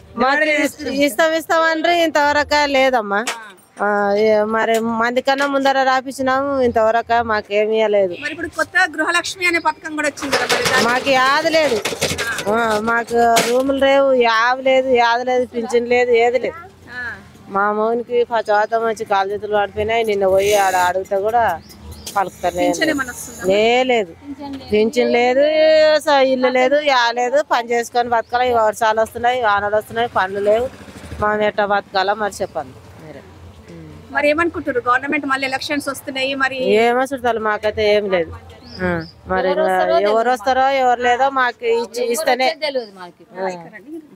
మాకు ఇస్తాం ఇస్తామని ఇంతవరకు లేదమ్మా ఆ, ఏ- మరి మంది కన్నా ముందర రాపించినాము ఇంతవరకు మాకేమీ లేదు మరి ఇప్పుడు కొత్త గృహలక్ష్మి అనే పథకం కూడా వచ్చింది కదా మరి దాని- మాకు యాది లేదు ఆ, మాకు రూములు లేవు యావి లేదు యాది లేదు పింఛన్ లేదు ఏది లేదు ఆ. మా మౌనికి పచ్చవాతం వచ్చి కాలు చేతులు పడిపోయినాయి నిన్న పోయి ఆడ అడిగితే కూడా పలుకుతలేదు పింఛన్ ఏమన్నా వస్తుందా? లే లేదు పింఛన్ లేదు స- ఇల్లు లేదు యా లేదు పని చేసుకొని బతకాలి ఈ వర్షాలు వస్తున్నాయి వానలు వస్తున్నాయి పనులు లేవు మనం ఎట్లా బతకాలో మరి చెప్పండి మీరే మరి ఏమనుకుంటారు గవర్నమెంట్ మళ్ళీ ఎలక్షన్స్ వస్తున్నాయి మరి ఏమో చుట్టాలు మాకైతే ఏం లేదు ఆ, మరి ఎవరు వస్తారో ఎవరు లేదో మాకు ఇచ్చి ఇస్తేనే ఇక్కడ రండి.